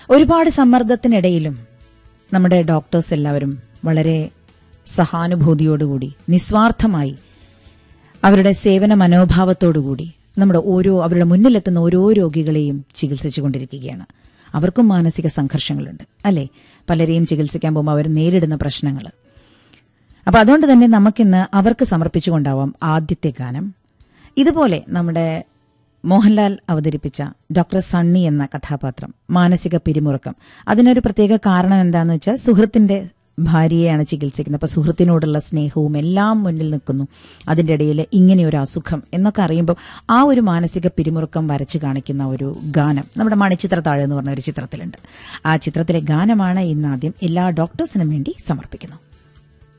ഒരുപാട് സമ്മർദ്ദത്തിനിടയിലും നമ്മുടെ ഡോക്ടേഴ്സ് എല്ലാവരും വളരെ സഹാനുഭൂതിയോടുകൂടി നിസ്വാർത്ഥമായി അവരുടെ സേവന മനോഭാവത്തോടുകൂടി നമ്മുടെ ഓരോ അവരുടെ മുന്നിലെത്തുന്ന ഓരോ രോഗികളെയും ചികിത്സിച്ചുകൊണ്ടിരിക്കുകയാണ് അവർക്കും മാനസിക സംഘർഷങ്ങളുണ്ട് അല്ലെ പലരെയും ചികിത്സിക്കാൻ പോകുമ്പോൾ അവർ നേരിടുന്ന പ്രശ്നങ്ങൾ അപ്പൊ അതുകൊണ്ട് തന്നെ നമുക്കിന്ന് അവർക്ക് സമർപ്പിച്ചുകൊണ്ടാവാം ആദ്യത്തെ ഗാനം ഇതുപോലെ നമ്മുടെ മോഹൻലാൽ അവതരിപ്പിച്ച ഡോക്ടർ സണ്ണി എന്ന കഥാപാത്രം മാനസിക പിരിമുറുക്കം അതിനൊരു പ്രത്യേക കാരണം എന്താന്ന് വെച്ചാൽ സുഹൃത്തിന്റെ ഭാര്യയെയാണ് ചികിത്സിക്കുന്നത് അപ്പൊ സുഹൃത്തിനോടുള്ള സ്നേഹവും എല്ലാം മുന്നിൽ നിൽക്കുന്നു അതിന്റെ ഇടയിൽ ഇങ്ങനെ ഒരു അസുഖം എന്നൊക്കെ അറിയുമ്പോൾ ആ ഒരു മാനസിക പിരിമുറുക്കം വരച്ചു കാണിക്കുന്ന ഒരു ഗാനം നമ്മുടെ മണിച്ചിത്ര താഴെ എന്ന് പറഞ്ഞ ഒരു ചിത്രത്തിലുണ്ട് ആ ചിത്രത്തിലെ ഗാനമാണ് ഇന്ന് ആദ്യം എല്ലാ ഡോക്ടേഴ്സിനും വേണ്ടി സമർപ്പിക്കുന്നു